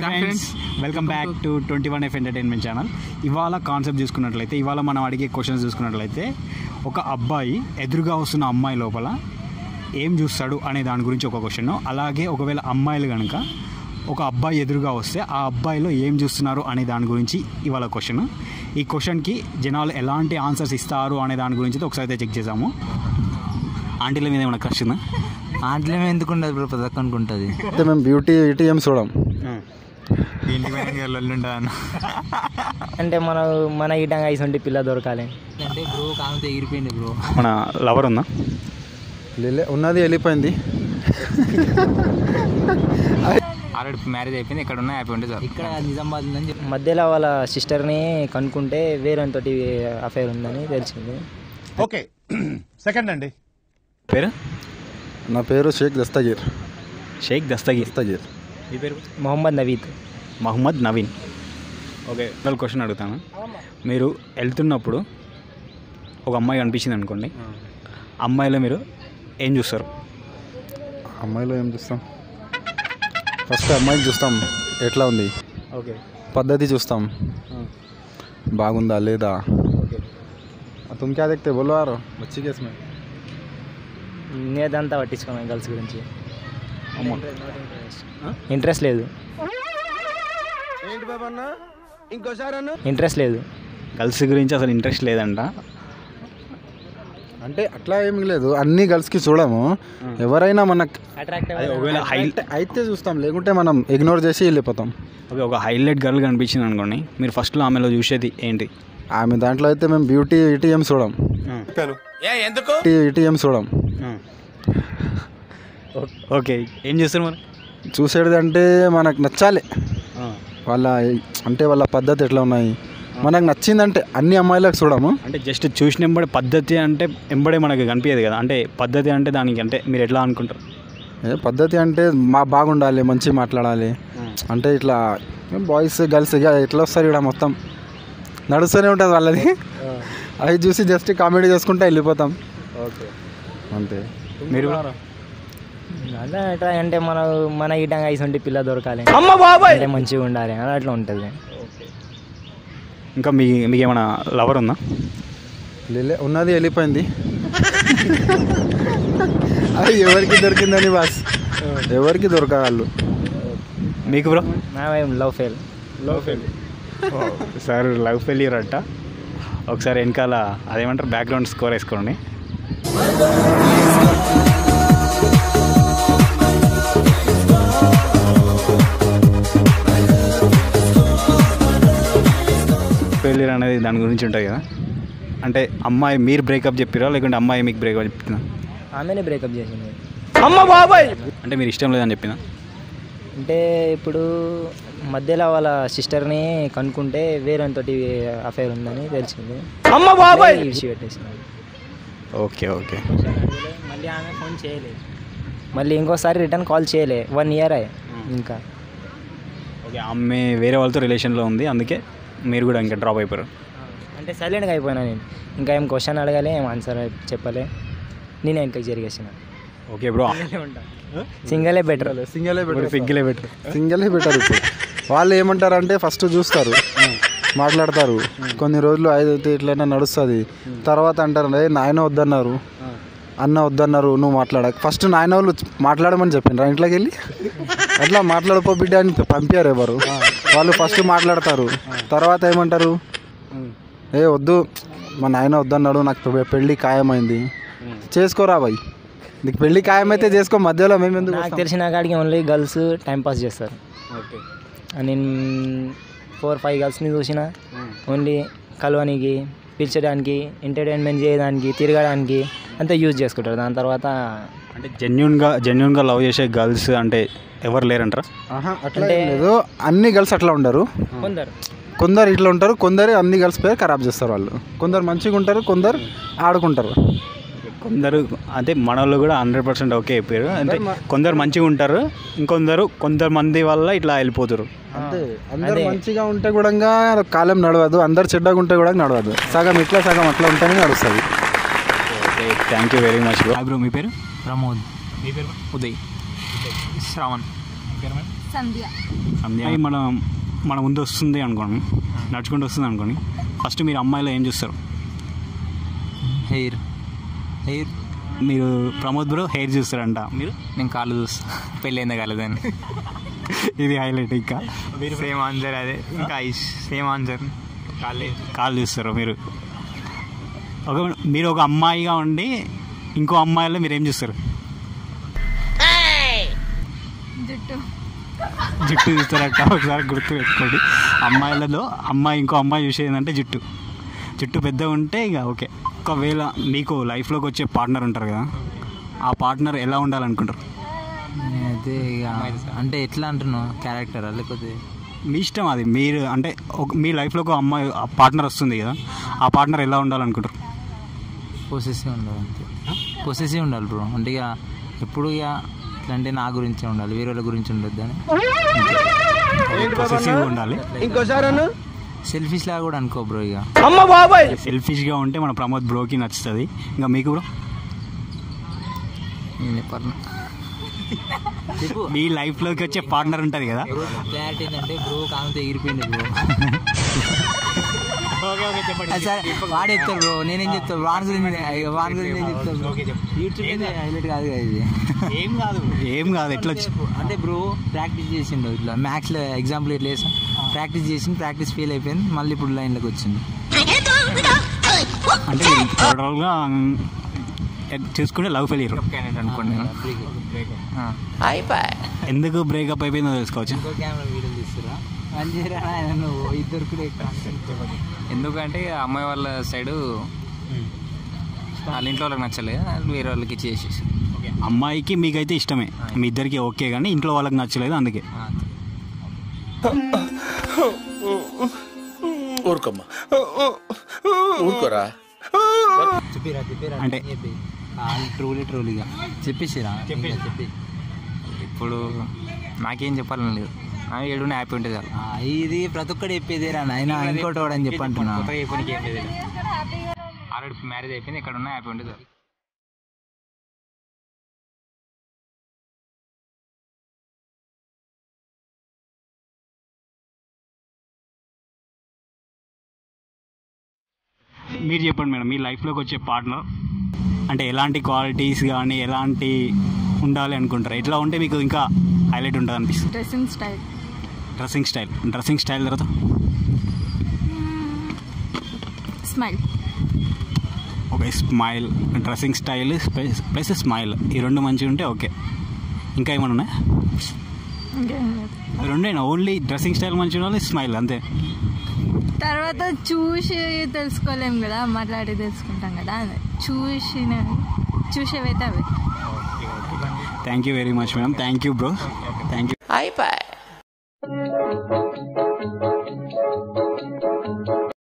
Hi friends welcome back to twenty one F entertainment channel ఇవాళ concept చూసుకున్నట్లయితే ఇవాళ మనం అడిగే క్వశ్చన్స్ చూసుకున్నట్లయితే ఒక అబ్బాయి ఎదురుగా వస్తున్న అమ్మాయి లోపల ఏం చూస్తాడు అనే దాని గురించి ఒక క్వశ్చన్ అలాగే ఒకవేళ అమ్మాయిలు కనుక ఒక అబ్బాయి ఎదురుగా వస్తే ఆ అబ్బాయిలో ఏం చూస్తున్నారు అనే దాని గురించి ఇవాళ క్వశ్చన్ ఈ క్వశ్చన్కి జనాలు ఎలాంటి ఆన్సర్స్ ఇస్తారు అనే దాని గురించి అయితే ఒకసారి అయితే చెక్ చేసాము ఆంటీల మీద ఏమైనా క్రష్ ఉందా ఆంట్లో ఎందుకు ఉండదు బ్రో ప్రతి ఒక్కరికి ఉంటుంది అయితే మేము బ్యూటీ ఇటీ ఏం చూడం అంటే మన మన ఇటంగా ఇసొంటి పిల్ల దొరకాలి అంటే బ్రో కామితే ఎగిరిపోయింది బ్రో మన లవర్ ఉందా లేలే ఉన్నది వెళ్ళిపోయింది ఆల్రెడీ మ్యారేజ్ అయిపోయింది ఇక్కడ ఉన్న హ్యాపీ ఉంటే సార్ ఇక్కడ నిజామాబాద్ ఉందని చెప్పి మధ్యలో వాళ్ళ సిస్టర్ని కనుక్కుంటే వేరేతోటి అఫైర్ ఉందని తెలిసింది ఓకే సెకండ్ అండి పేరు నా పేరు షేక్ దస్తగీర్ షేక్ దస్తగీర్ దస్తగీర్ ఈ పేరు మొహమ్మద్ నవీద్ మహమ్మద్ నవీన్ ఓకే నేను క్వశ్చన్ అడుగుతాను మీరు వెళ్తున్నప్పుడు ఒక అమ్మాయి కనిపించింది అనుకోండి అమ్మాయిలో మీరు ఏం చూస్తారు అమ్మాయిలో ఏం చూస్తాం ఫస్ట్ అమ్మాయిని చూస్తాం ఎట్లా ఉంది ఓకే పద్ధతి చూస్తాం బాగుందా లేదా ఓకే तुम क्या देखते बोलो यार बच्ची केस में నేదంతా పట్టించుకున్నాను గర్ల్స్ గురించి ఇంట్రెస్ట్ లేదు ఇంట్రెస్ట్ లేదు గర్ల్స్ గురించి అసలు ఇంట్రెస్ట్ లేదంట అంటే అట్లా ఏమీ లేదు అన్ని గర్ల్స్కి చూడము ఎవరైనా మనకు అట్రాక్టివ్ అదే ఒకవేళ హై అయితే చూస్తాం లేకుంటే మనం ఇగ్నోర్ చేసి వెళ్ళిపోతాం ఓకే ఒక హైలైట్ గర్ల్ కనిపించింది అనుకోండి మీరు ఫస్ట్లో ఆమెలో చూసేది ఏంటి ఆమె దాంట్లో అయితే మేము బ్యూటీ ఇటీ ఏం చూడం బ్యూటీ ఇటీ ఏం చూడం ఓకే ఏం చేస్తారు మరి చూసేది అంటే మనకు నచ్చాలి వాళ్ళ అంటే వాళ్ళ పద్ధతి ఎట్లా ఉన్నాయి మనకు నచ్చిందంటే అన్ని అమ్మాయిలకు చూడము అంటే జస్ట్ చూసిన ఎంబడే పద్ధతి అంటే ఎంబడే మనకి కనిపించదు కదా అంటే పద్ధతి అంటే దానికి అంటే మీరు ఎట్లా అనుకుంటారు ఏ పద్ధతి అంటే మా బాగుండాలి మంచి మాట్లాడాలి అంటే ఇట్లా బాయ్స్ గర్ల్స్ ఇక ఎట్లా వస్తారు ఇక్కడ మొత్తం నడుస్తూనే ఉంటుంది వాళ్ళది అవి చూసి జస్ట్ కామెడీ చేసుకుంటూ వెళ్ళిపోతాం ఓకే అంతే మీరు అలా ఎట్లా అంటే మన మన ఇటంగా ఇసొంటి పిల్ల దొరకాలి అంటే మంచిగా ఉండాలి అని అట్లా ఉంటుంది ఇంకా మీ మీకు ఏమైనా లవర్ ఉందా లేలే ఉన్నది వెళ్ళిపోయింది అది ఎవరికి దొరికిందని బాస్ ఎవరికి దొరకగాళ్ళు మీకు బ్రో నా love fail love fail sir love failure అంట ఒకసారి వెనకాల అదేమంటారు బ్యాక్గ్రౌండ్ స్కోర్ వేసుకోండి ఫెయిల్యూర్ అనేది దాని గురించి ఉంటుంది కదా అంటే అమ్మాయి మీరు బ్రేకప్ చెప్పిరా లేకుంటే అమ్మాయి మీకు బ్రేకప్ చెప్తున్నా ఆమెనే బ్రేకప్ చేసింది అంటే మీరు ఇష్టం లేదని చెప్పిన అంటే ఇప్పుడు మధ్యలో వాళ్ళ సిస్టర్ని కనుక్కుంటే వేరేతోటి అఫైర్ ఉందని తెలిసింది విడిచిపెట్టేసింది ఓకే ఓకే మళ్ళీ ఆమె ఫోన్ చేయలేదు మళ్ళీ ఇంకోసారి రిటర్న్ కాల్ చేయలే వన్ ఇయర్ అయ్యే ఇంకా ఓకే ఆమె వేరే వాళ్ళతో రిలేషన్లో ఉంది అందుకే మీరు కూడా ఇంకా డ్రాప్ అయిపోయారు అంటే సైలెంట్గా అయిపోయినా నేను ఇంకా ఏం క్వశ్చన్ అడగాలి ఏం ఆన్సర్ చెప్పలే నేనే ఇంకా జరిగేసిన ఓకే బ్రో సింగలే బెటర్ సింగలే బెటర్ సింగిలే బెటర్ సింగలే బెటర్ ఇప్పుడు వాళ్ళు ఏమంటారంటే ఫస్ట్ చూస్తారు మాట్లాడతారు కొన్ని రోజులు అయితే ఇట్లైనా నడుస్తుంది తర్వాత అంటారు "ఏ, నాయన వద్దన్నారు అన్న వద్దన్నారు నువ్వు మాట్లాడక ఫస్ట్ నాయన వాళ్ళు మాట్లాడమని చెప్పిండ్రు ఇంట్లోకి వెళ్ళి అట్లా మాట్లాడపో బిడ్డ అని పంపారు ఎవరు వాళ్ళు ఫస్ట్ మాట్లాడతారు తర్వాత ఏమంటారు ఏ వద్దు మా నాయన వద్దన్నాడు నాకు పె- పెళ్ళి ఖాయమైంది చేసుకోరా బాయ్ నీకు పెళ్ళి ఖాయమైతే చేసుకో మధ్యలో మేము ఎందుకు నాకు తెలిసిన కాడికి ఓన్లీ గర్ల్స్ టైం పాస్ చేస్తారు ఓకే నేను ఫోర్ ఫైవ్ గర్ల్స్ని చూసిన ఓన్లీ కలవనికి పిలిచడానికి ఎంటర్టైన్మెంట్ చేయడానికి తిరగడానికి అంతా యూజ్ చేసుకుంటారు దాని తర్వాత అంటే జెన్యున్గా జెన్యున్గా లవ్ చేసే గర్ల్స్ అంటే ఎవరు లేరంటారా ఆహా, అట్లా ఏం లేదు అన్ని గర్ల్స్ అట్లా ఉండరు కొందరు కొందరు ఇట్లా ఉంటారు కొందరు అన్ని గర్ల్స్ పేరు ఖరాబ్ చేస్తారు వాళ్ళు కొందరు మంచిగా ఉంటారు కొందరు ఆడుకుంటారు కొందరు అంటే మన వాళ్ళు కూడా హండ్రెడ్ పర్సెంట్ ఓకే అయిపోయారు అంటే కొందరు మంచిగా ఉంటారు ఇంకొందరు కొందరు మంది వల్ల ఇట్లా వెళ్ళిపోతారు అంతే అందరు మంచిగా ఉంటే కూడా కాలం నడవదు అందరు చెడ్డగా ఉంటే కూడా నడవదు సగం ఇట్లా సగం అట్లా ఉంటేనే నడుస్తుంది okay thank you very much bro bro మీ పేరు ప్రమోద్ మీ పేరు ఉదయ్ శ్రావణ్ సంధ్య సంధ్య మనం మన ముందు వస్తుంది అనుకోండి నడుచుకుంటూ వస్తుంది అనుకోండి ఫస్ట్ మీరు అమ్మాయిలో ఏం చూస్తారు హెయిర్ హెయిర్ మీరు ప్రమోద్ బ్రో హెయిర్ చూస్తారంట మీరు నేను కాళ్ళు చూస్తా పెళ్ళైందా కాలేదని ఇది హైలైట్ ఇంకా సేమ్ ఆన్సర్ అదే ఇంకా ఐస్ సేమ్ ఆన్సర్ కాళ్ళే కాల్ చూస్తారు మీరు ఒక మీరు ఒక అమ్మాయిగా ఉండి ఇంకో అమ్మాయిలో మీరు ఏం చూస్తారు జుట్టు జుట్టు చూస్తారట ఒకసారి గుర్తు పెట్టుకోండి అమ్మాయిలలో అమ్మాయి ఇంకో అమ్మాయి చూసేది ఏంటంటే జుట్టు జుట్టు పెద్ద ఉంటే ఇక ఓకే ఒకవేళ మీకు లైఫ్లోకి వచ్చే పార్ట్నర్ ఉంటారు కదా ఆ పార్ట్నర్ ఎలా ఉండాలనుకుంటారు అయితే ఇక అంటే ఎట్లా అంటున్నావు క్యారెక్టరా లేకపోతే మీ ఇష్టం అది మీరు అంటే ఒక మీ లైఫ్లో ఒక అమ్మాయి పార్ట్నర్ వస్తుంది కదా ఆ పార్ట్నర్ ఎలా ఉండాలనుకుంటారు పొసెసివ్ ఉండాలి అంతే పొసెసివ్ ఉండాలి బ్రో అంటే ఇక ఎప్పుడు ఇక ఎట్లా అంటే నా గురించే ఉండాలి వేరే వాళ్ళ గురించి ఉండొద్దు అని పొసెసివ్గా ఉండాలి సెల్ఫిష్ లాగా కూడా అనుకో బ్రో ఇక సెల్ఫిష్గా ఉంటే మన ప్రమోద్ బ్రోకి నచ్చుతుంది ఇంకా మీకు బ్రో నేను చెప్పాను చెప్పు మీ లైఫ్లోకి వచ్చే పార్ట్నర్ ఉంటుంది కదా క్లారిటీ ఏంటంటే బ్రో కాంతి ఎగిరిపోయింది బ్రో అది సరే వాడు చెప్తారు బ్రో నేనేం చెప్తాను వాడి గురించి నే- వాడి గురించి నేను చెప్తాను బ్రో యూట్యూబ్ మీద హైలైట్ కాదు కదా ఇది ఏం కాదు ఏం కాదు ఎట్లా వచ్చి అంటే బ్రో ప్రాక్టీస్ చేసిండు ఇట్లా మ్యాథ్స్లో ఎగ్జాంపుల్ ఇట్లా వేసాం ప్రాక్టీస్ చేసింది ప్రాక్టీస్ ఫెయిల్ అయిపోయింది మళ్ళీ ఇప్పుడు లైన్లోకి వచ్చింది అంటే టోటల్గా చూసుకుంటే లవ్ ఫెయిల్ అనుకోండి ఆ. ఎందుకు బ్రేకప్ అయిపోయిందో తెలుసుకోవచ్చు ఇంకో కెమెరా వీడియోలు తీస్తురా మంచిగా ఆయన నువ్వు ఇద్దరు కూడా ఎందుకంటే అమ్మాయి వాళ్ళ సైడు వాళ్ళ ఇంట్లో వాళ్ళకి నచ్చలేదు వాళ్ళు వేరే వాళ్ళకి ఇచ్చేసేసి అమ్మాయికి మీకైతే ఇష్టమే మీ ఇద్దరికి ఓకే కానీ ఇంట్లో వాళ్ళకి నచ్చలేదు అందుకే ఊరుకోమ్మా ఊరుకోరా చెప్పిరా చెప్పిరా అంటే- చెప్పి ట్రూలీ ట్రూలీగా చెప్పేసిరా చెప్పి ఇప్పుడు నాకేం చెప్పాలని లేదు ఆ ఏడు హ్యాపీ ఉంటుంది చాలు. ఆ, ఇది ప్రతి ఒక్కటి చెప్పేదేరా నాయన ఇంకోటి వాడు అని చెప్పి అంటున్నా ఆల్రెడీ మ్యారేజ్ అయిపోయింది ఎక్కడ ఉన్నా హ్యాపీ ఉంటుంది చాలు. మీరు చెప్పండి మేడం మీ లైఫ్లోకి వచ్చే పార్ట్నర్ అంటే ఎలాంటి క్వాలిటీస్ కానీ ఎలాంటి ఉండాలి అనుకుంటారు ఎట్లా ఉంటే మీకు ఇంకా హైలైట్ ఉంటుంది అనిపిస్తుంది dressing style dressing style dressing style తర్వాత స్మైల్ ఒక smile dressing style plus smile ఈ రెండు మంచిగా ఉంటే ఓకే ఇంకా ఏమైనా ఉన్నాయా ఇంకేం లేదు రెండేనా ఓన్లీ డ్రెస్సింగ్ స్టైల్ మంచిగా ఉండాలి స్మైల్ అంతే తర్వాత చూసి తెలుసుకోలేం కదా మాట్లాడి తెలుసుకుంటాం కదా చూసిన చూసేవైతే అవే thank you very much madam thank you bro thank you